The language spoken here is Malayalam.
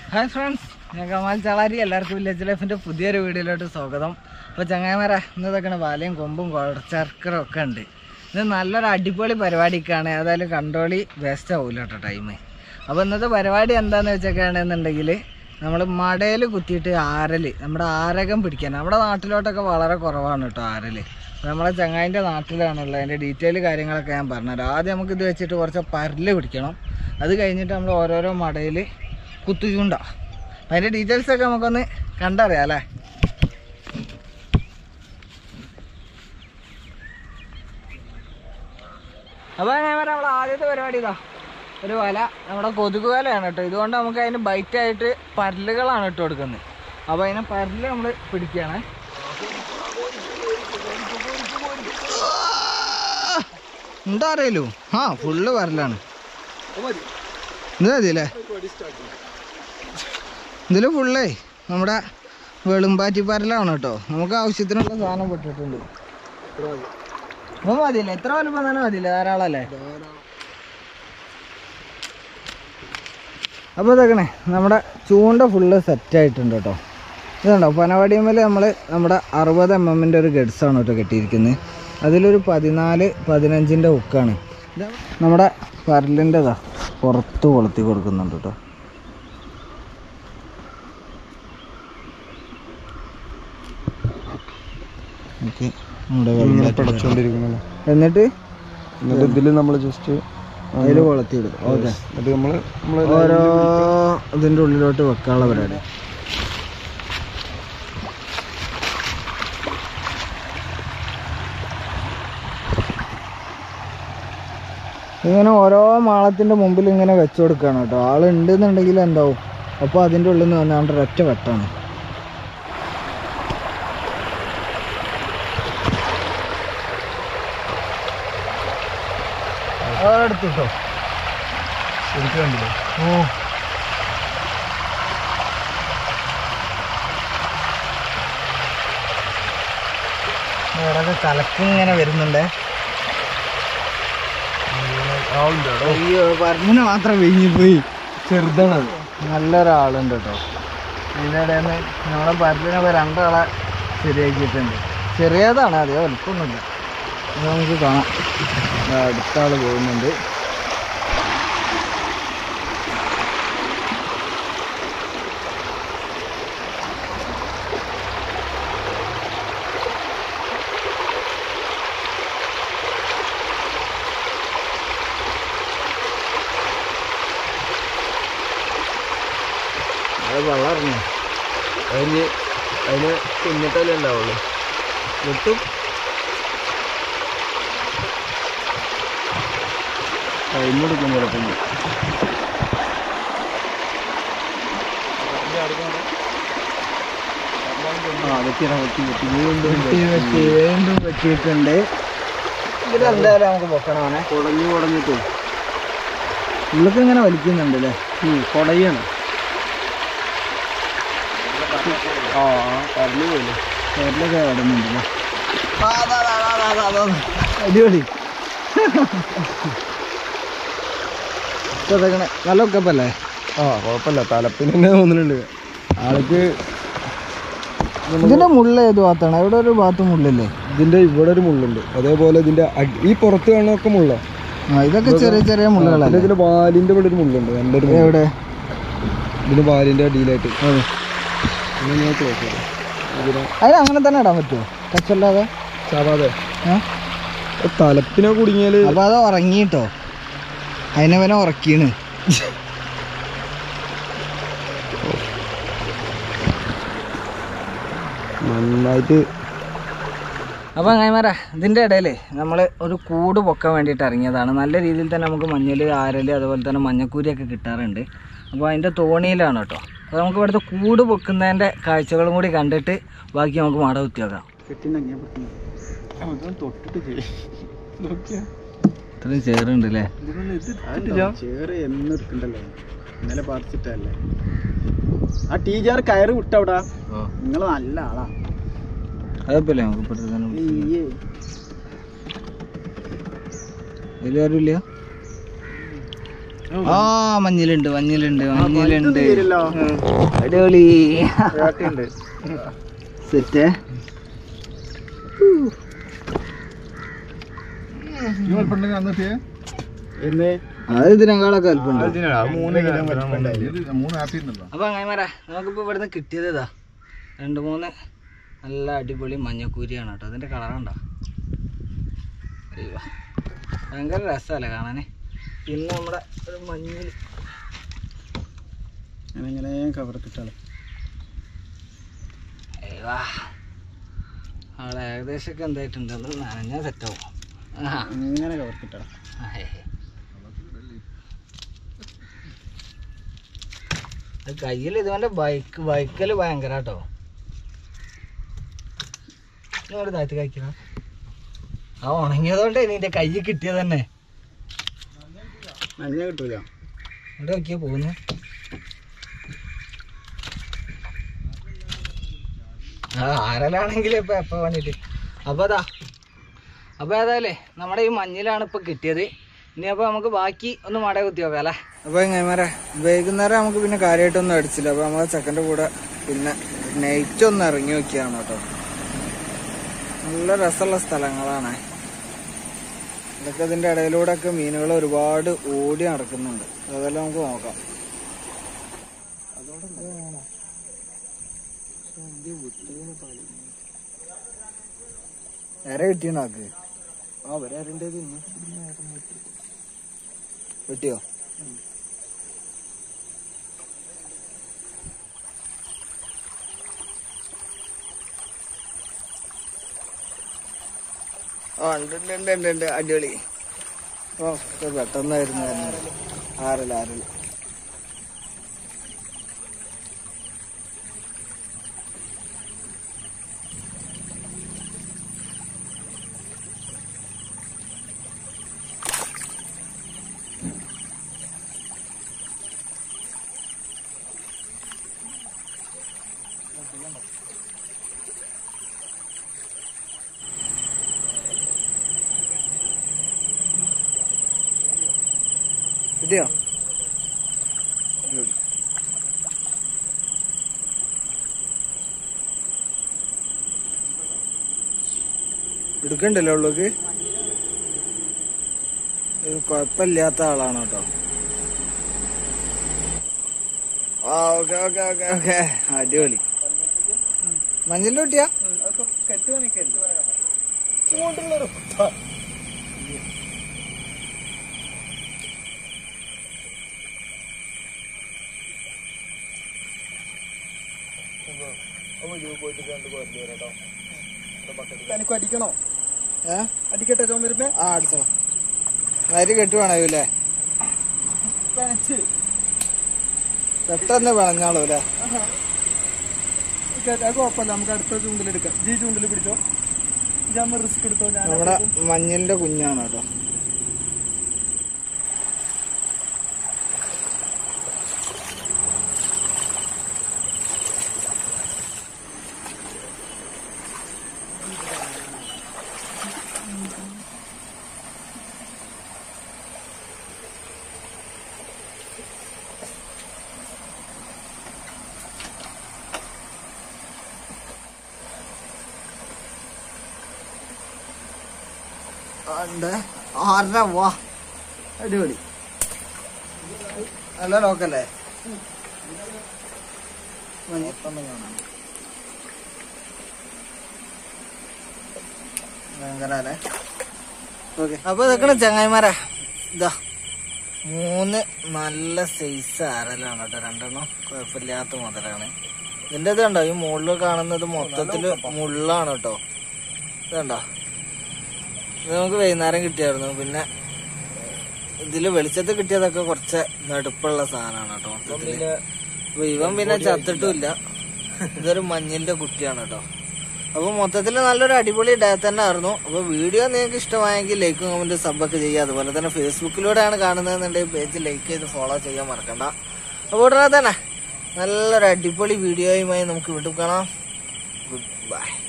ഹായ് ഫ്രണ്ട്സ് ഞാൻ കമാൽ ചളാരി എല്ലാവർക്കും വില്ലേജ് ലൈഫിൻ്റെ പുതിയൊരു വീഡിയോയിലോട്ട് സ്വാഗതം അപ്പോൾ ചങ്ങായിമാരെ ഇന്ന് ഇതൊക്കെ വാലയും കൊമ്പും കുഴച്ചർക്കറും ഒക്കെ ഉണ്ട് ഇത് നല്ലൊരു അടിപൊളി പരിപാടിക്കാണ് ഏതായാലും കണ്ടോളി വേസ്റ്റ് ആവില്ല കേട്ടോ ടൈം അപ്പോൾ ഇന്നത്തെ പരിപാടി എന്താണെന്ന് വെച്ചൊക്കെയാണെന്നുണ്ടെങ്കിൽ നമ്മൾ മടയിൽ കുത്തിയിട്ട് ആരൽ നമ്മുടെ ആരകം പിടിക്കാൻ നമ്മുടെ നാട്ടിലോട്ടൊക്കെ വളരെ കുറവാണ് കേട്ടോ ആരൽ അപ്പോൾ നമ്മളെ ചങ്ങായിൻ്റെ നാട്ടിലാണുള്ളത് അതിൻ്റെ ഡീറ്റെയിൽ കാര്യങ്ങളൊക്കെ ഞാൻ പറഞ്ഞുതരാം ആദ്യം നമുക്ക് ഇത് വെച്ചിട്ട് കുറച്ച് പരല് പിടിക്കണം അത് കഴിഞ്ഞിട്ട് നമ്മൾ ഓരോരോ മടയിൽ കുത്തുചൂണ്ട അതിൻ്റെ ഡീറ്റെയിൽസ് ഒക്കെ നമുക്കൊന്ന് കണ്ടറിയാം അല്ലേ അപ്പോൾ ഞാൻ പറയാം നമ്മളെ ആദ്യത്തെ പരിപാടി ഇതാ ഒരു വല നമ്മുടെ കൊതുക് വലയാണ് കേട്ടോ ഇതുകൊണ്ട് നമുക്ക് അതിന് ബൈറ്റായിട്ട് പരലുകളാണ് ഇട്ട് കൊടുക്കുന്നത് അപ്പോൾ അതിനെ പരല് നമ്മൾ പിടിക്കുകയാണ് എന്താ അറിയലോ ആ ഫുള്ള് പരലാണ് ഇത് മതിയല്ലേ ഇതിൽ ഫുള്ളേ നമ്മുടെ വെളുമ്പാറ്റി പരലാണ് കേട്ടോ നമുക്ക് ആവശ്യത്തിനുള്ള സാധനം പെട്ടിട്ടുണ്ട് അപ്പോൾ മതിയല്ലേ എത്ര വലുപ്പം തന്നെ മതിയില്ലേ ധാരാളല്ലേ അപ്പോൾ ഇതൊക്കെ നമ്മുടെ ചൂണ്ട ഫുള്ള് സെറ്റായിട്ടുണ്ട് കേട്ടോ ഇതുണ്ടോ പനവാടിയമ്മൽ നമ്മൾ നമ്മുടെ അറുപത് എം എമ്മിൻ്റെ ഒരു ഗഡ്സാണ് കേട്ടോ കെട്ടിയിരിക്കുന്നത് അതിലൊരു പതിനാല് പതിനഞ്ചിൻ്റെ ഹുക്കാണ് നമ്മുടെ പരലിൻ്റെതാ പുറത്ത് കൊളുത്തി കൊടുക്കുന്നുണ്ട് കേട്ടോ ഓക്കെ നമ്മുടെ വെള്ളം പടച്ചോണ്ടിരിക്കണല്ലോ എന്നിട്ട് എന്നിട്ട് ഇതില് നമ്മൾ ജസ്റ്റ് അതിൽ കൊളുത്തി ഇടും ഓക്കെ എന്നിട്ട് നമ്മള് നമ്മള് ഓരോ ഇതിൻ്റെ ഉള്ളിലോട്ട് വെക്കാനുള്ള പരിപാടി ഇങ്ങനെ ഓരോ മാളത്തിൻ്റെ മുമ്പിൽ ഇങ്ങനെ വെച്ചു കൊടുക്കുകയാണ് കേട്ടോ ആളുണ്ട് എന്നുണ്ടെങ്കിൽ എന്താവും അപ്പോൾ അതിൻ്റെ ഉള്ളിൽ നിന്ന് വന്നാണ്ട് ഒരൊറ്റ വെട്ടാണ് എടുത്തിട്ടോ ശരിക്കും കണ്ടില്ലേ ഓ ഇവിടൊക്കെ കലക്കിങ്ങനെ വരുന്നുണ്ടേ അയ്യോ പറഞ്ഞിന് മാത്രം വീങ്ങി പോയി ചെറുതാണത് നല്ലൊരാളുണ്ട് കേട്ടോ ഇതിൻ്റെ ഇടയിൽ നിന്ന് നമ്മളെ പരലിനൊക്കെ രണ്ടാളെ ശരിയാക്കിയിട്ടുണ്ട് ചെറിയതാണ് അതേ വലുപ്പമൊന്നുമില്ല അത് നമുക്ക് കാണാം ദാ അടുത്ത ആൾ പോകുന്നുണ്ട് അത് വെള്ളം ഇറങ്ങി അതിന് അതിന് കുഞ്ഞിട്ടല്ലേ ഉണ്ടാവുള്ളൂ കിട്ടും ടൈം എടുക്കും ചിലപ്പോൾ ആ വെട്ടിടാ വെട്ടി വെട്ടി വീണ്ടും വെട്ടി വെട്ടി വീണ്ടും വെട്ടിയിട്ടുണ്ട് ഇതിലെന്തായാലും നമുക്ക് പൊക്കണം അവനെ കുടഞ്ഞു കുടഞ്ഞിട്ട് ഉള്ളൊക്കെ ഇങ്ങനെ വലിക്കുന്നുണ്ട് അല്ലേ കുടയാണ് ആ പറഞ്ഞു പോയില്ലേ പേരിലൊക്കെ കിടന്നുണ്ടല്ലേ അടിപൊളി ഇപ്പൊ ഇതൊക്കെ നല്ല ഒക്കപ്പല്ലേ ആ കുഴപ്പമില്ല തലപ്പിന് തന്നെ തോന്നുന്നുണ്ട് ആൾക്ക് ഇതിന്റെ മുള്ള ഏത് ഭാഗത്താണ് ഇവിടെ ഒരു ഭാഗത്ത് മുള്ളില്ലേ ഇതിന്റെ ഇവിടെ ഒരു മുള്ളുണ്ട് അതേപോലെ ഇതിന്റെ അടി- ഈ പുറത്ത് കാണുന്നൊക്കെ മുള്ള ആ ഇതൊക്കെ ചെറിയ ചെറിയ മുള്ളുകളല്ലേ ഇതിന്റെ വാലിന്റെ ഇവിടെ ഒരു മുള്ളുണ്ട് നല്ലൊരു മുള്ള്. എവിടെ ഇതിന്റെ വാലിന്റെ അടിയിലായിട്ട് ഇങ്ങനെ ഞാൻ close ചെയ്യാം. ഇതിനെ അതിന് അങ്ങനെ തന്നെ ഇടാൻ പറ്റുമോ ടച്ചല്ലാതെ സാധാതെ ഏ? തലപ്പിനെ കുടുങ്ങിയാല് അപ്പൊ അത് ഉറങ്ങിട്ടോ അതിനവനെ ഉറക്കീണ് നന്നായിട്ട് അപ്പോൾ അങ്ങനെമാരാ ഇതിൻ്റെ ഇടയിൽ നമ്മൾ ഒരു കൂട് പൊക്കാൻ വേണ്ടിയിട്ട് ഇറങ്ങിയതാണ് നല്ല രീതിയിൽ തന്നെ നമുക്ക് മഞ്ഞൾ ആരൽ അതുപോലെ തന്നെ മഞ്ഞക്കൂരിയൊക്കെ കിട്ടാറുണ്ട് അപ്പോൾ അതിൻ്റെ തോണിയിലാണ് കേട്ടോ അപ്പോൾ നമുക്ക് ഇവിടുത്തെ കൂട് പൊക്കുന്നതിൻ്റെ കാഴ്ചകളും കൂടി കണ്ടിട്ട് ബാക്കി നമുക്ക് മട കുത്തി വെക്കാം ഇത്രയും ചേറുണ്ട് അല്ലേ ചേറ് എന്നും എടുക്കണ്ടല്ലോ ഇന്നലെ പറിച്ചിട്ടല്ലേ ആ ടീച്ചർ കയറ് വിട്ടവിടാ നിങ്ങൾ നല്ല ആളാ അതപ്പല്ലേ നമുക്ക് ഇപ്പോഴത്തെ തന്നെ പിടിച്ചില്ല. ഇതിലാരും ഇല്ല ആ മഞ്ഞിലുണ്ട് മഞ്ഞിലുണ്ട് മഞ്ഞിലുണ്ട് അടിപൊളി സെറ്റ് അത് ഇതിനേക്കാളൊക്കെ അല്പുണ്ട് അപ്പൊ അങ്ങനെ നമുക്കിപ്പോ ഇവിടുന്ന് കിട്ടിയത് ഇതാ രണ്ട് മൂന്ന് നല്ല അടിപൊളി മഞ്ഞക്കൂരിയാണ് കേട്ടോ അതിന്റെ കളറുണ്ടോ അയ്യോ ഭയങ്കര രസമല്ലേ കാണാന് പിന്നെ നമ്മുടെ ഒരു മഞ്ഞിൽ അങ്ങനെ കവർ കിട്ടാളെ അയ്യോ അവിടെ ഏകദേശമൊക്കെ എന്തായിട്ടുണ്ട് അത് നനഞ്ഞാൽ സെറ്റാവും ആ അങ്ങനെ കവർ കിട്ടാളെ ആഹേ. അത് കയ്യിൽ ഇതുപോലെ ബൈക്ക് ബൈക്കല് ഭയങ്കര കേട്ടോ ഇങ്ങോട്ട് താഴ്ത്തി കഴിക്കണം ആ ഉണങ്ങിയതുകൊണ്ട് നിന്റെ കൈ കിട്ടിയത് തന്നെ നനഞ്ഞ കിട്ടൂല ഇവിടെ നോക്കിയാ പോകുന്നു ആ ആരലാണെങ്കിലും ഇപ്പൊ എപ്പോ വേണ്ടിട്ട് അപ്പൊ അതാ അപ്പൊ ഏതായാലേ നമ്മുടെ ഈ മഞ്ഞിലാണ് ഇപ്പൊ കിട്ടിയത് ഇനി അപ്പൊ നമുക്ക് ബാക്കി ഒന്ന് മട കുത്തി നോക്കാം അല്ലേ അപ്പൊ എങ്ങനെ വൈകുന്നേരം നമുക്ക് പിന്നെ കാര്യമായിട്ടൊന്നും അടിച്ചില്ല അപ്പൊ നമ്മളെ ചെക്കൻ്റെ കൂടെ പിന്നെ നൈറ്റ് ഒന്ന് ഇറങ്ങി നോക്കിയാണ് കേട്ടോ നല്ല രസമുള്ള സ്ഥലങ്ങളാണ് ഇതൊക്കെ ഇതിന്റെ ഇടയിലൂടെ ഒക്കെ മീനുകൾ ഒരുപാട് ഓടി നടക്കുന്നുണ്ട് അതെല്ലാം നമുക്ക് നോക്കാം വേറെ കിട്ടിയണാക്ക് ആ വരെ ആരുണ്ടേത് കിട്ടിയോ ആ ഉണ്ട് ഉണ്ട് ഉണ്ട് ഉണ്ട് ഉണ്ട് അടിപൊളി ഓ ഇത് പെട്ടെന്നായിരുന്നു വരുന്നത് ആറില്ല ആറില്ല കിട്ടിയോ എടുക്കണ്ടല്ലോ ഉള്ളൂക്ക് ഇത് കുഴപ്പമില്ലാത്ത ആളാണ് കേട്ടോ ആ ഓക്കെ ഓക്കെ ഓക്കെ ഓക്കെ അടിപൊളി മഞ്ഞളിന്റെ കുട്ടിയാ എനിക്ക് അടിക്കണോ ഏ അടിക്കട്ടെ ചോൻ വരുമ്പേ ആ അടിച്ചോ നരി കെട്ടുവാണല്ലേ പെട്ടെന്ന് പിളഞ്ഞാളൂ അല്ലേ അത് കുഴപ്പമില്ല നമുക്ക് അടുത്ത ചൂണ്ടിലെടുക്കാം ജി ചൂണ്ടിൽ പിടിച്ചോ ഞാൻ റിസ്ക് എടുത്തോ ഞാൻ നമ്മുടെ മഞ്ഞളിന്റെ കുഞ്ഞാണ് കേട്ടോ ഉണ്ട് ആറര വാ അടിപൊളി നല്ല ലോക്കല്ലേ മഞ്ഞപ്പൊന്ന് കാണാം ഭയങ്കര അല്ലേ ഓക്കെ അപ്പൊ ഇതൊക്കെ ചങ്ങായിമാരെ ഇതാ മൂന്ന് നല്ല സൈസ് ആരലാണ് കേട്ടോ രണ്ടെണ്ണം കുഴപ്പമില്ലാത്ത മുതലാണ് ഇതിന്റെ ഇത് കണ്ടോ ഈ മുകളിൽ കാണുന്നത് മൊത്തത്തില് മുള്ളാണ് കേട്ടോ ഇത് കണ്ടോ ഇത് നമുക്ക് വൈകുന്നേരം കിട്ടിയായിരുന്നു പിന്നെ ഇതില് വെളിച്ചത്ത് കിട്ടിയതൊക്കെ കുറച്ച് നടുപ്പുള്ള സാധനമാണ് കേട്ടോ മൊത്തത്തില് അപ്പൊ ഇവൻ പിന്നെ ചത്തിട്ടുമില്ല ഇതൊരു മഞ്ഞിന്റെ കുട്ടിയാണ് കേട്ടോ അപ്പൊ മൊത്തത്തിൽ നല്ലൊരു അടിപൊളി ഡേ തന്നെ ആയിരുന്നു അപ്പൊ വീഡിയോ നിങ്ങൾക്ക് ഇഷ്ടമായെങ്കിൽ ലൈക്കും കമന്റ് സബൊക്കെ ചെയ്യുക അതുപോലെ തന്നെ ഫേസ്ബുക്കിലൂടെയാണ് കാണുന്നതെന്നുണ്ടെങ്കിൽ പേജ് ലൈക്ക് ചെയ്ത് ഫോളോ ചെയ്യാൻ മറക്കണ്ട അപ്പൊ ഉടനെ തന്നെ നല്ലൊരു അടിപൊളി വീഡിയോയുമായി നമുക്ക് വീണ്ടും കാണാം ഗുഡ് ബൈ